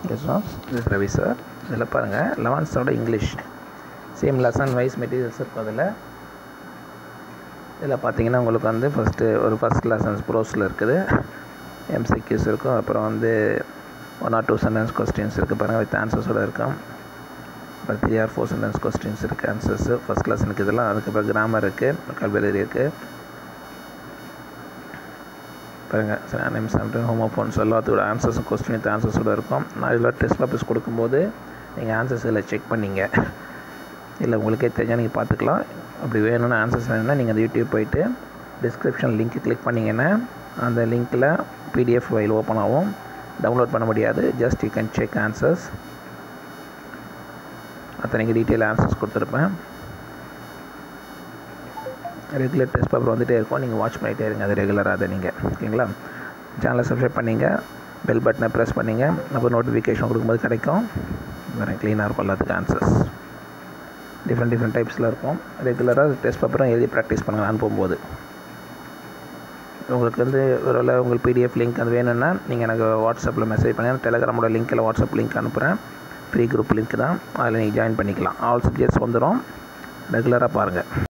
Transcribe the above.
yes this Ravi sir இதில் பாருங்கள் லெவன்ஸோட English same lesson wise materials இருக்கும் அதில் இதில் பார்த்தீங்கன்னா உங்களுக்கு வந்து ஃபஸ்ட்டு ஒரு ஃபஸ்ட் லெசன்ஸ் ப்ரோஸில் இருக்குது எம்சிக்யூஸ் இருக்கும் அப்புறம் வந்து one or two sentence questions இருக்குது பாருங்கள் வித் ஆன்சர்ஸோடு இருக்கும் அப்புறம் three or four sentence questions இருக்குது ஆன்சர்ஸு ஃபஸ்ட் லெசனுக்கு இதெல்லாம் அதுக்கப்புறம் கிராமர் இருக்குது கல்வெளரி இருக்குது பாருங்கள் சார் நேம் சம்டைம் ஹோமோஃபோன்ஸ் எல்லாத்தோட ஆன்சர்ஸும் கொஸ்டின் வித் ஆன்சர்ஸோடு இருக்கும் நான் இதில் டெஸ்ட் பேப்பர்ஸ் கொடுக்கும்போது நீங்கள் ஆன்சர்ஸ் இதில் செக் பண்ணிங்க இல்லை உங்களுக்கே தெரிஞ்சால் நீங்கள் பார்த்துக்கலாம் அப்படி வேணும்னு ஆன்சர்ஸ் வேணும்னா நீங்கள் அந்த யூடியூப் போயிட்டு டிஸ்கிரிப்ஷன் லிங்க் கிளிக் பண்ணிங்கன்னா அந்த லிங்க்கில் பிடிஎஃப் ஃபைல் ஓப்பன் ஆகும் டவுன்லோட் பண்ண முடியாது just you can check answers அத்தனைக்கு டீட்டெயில் ஆன்சர்ஸ் கொடுத்துருப்பேன் ரெகுலர் டெஸ்ட் பேப்பர் வந்துகிட்டே இருக்கும் நீங்கள் வாட்ச் பண்ணிகிட்டே இருங்க அது ரெகுலராக அதை நீங்கள் ஓகேங்களா சேனலை சப்ஸ்கிரைப் பண்ணிங்க பெல் பட்டனை ப்ரெஸ் பண்ணிங்க அப்போ நோட்டிஃபிகேஷன் கொடுக்கும்போது கிடைக்கும் வேறு க்ளீனாக இருக்கும் எல்லாத்துக்கும் ஆன்சர்ஸ் டிஃப்ரெண்ட் டிஃப்ரெண்ட் டைப்ஸில் இருக்கும் ரெகுலராக டெஸ்ட் பேப்பரும் எழுதி ப்ராக்டிஸ் பண்ணுங்கள் அனுப்பும்போது உங்களுக்கு வந்து ஒருவேளை உங்களுக்கு பிடிஎஃப் லிங்க் அது வேணும்னா நீங்கள் எனக்கு வாட்ஸ்அப்பில் மெசேஜ் பண்ணுங்கள் டெலகிராமோட லிங்க்கில் வாட்ஸ்அப் லிங்க் அனுப்புகிறேன் ஃப்ரீ குரூப் லிங்க் தான் அதில் நீங்கள் ஜாயின் பண்ணிக்கலாம் ஆல் சப்ஜெக்ட்ஸ் வந்துடும் ரெகுலராக பாருங்கள்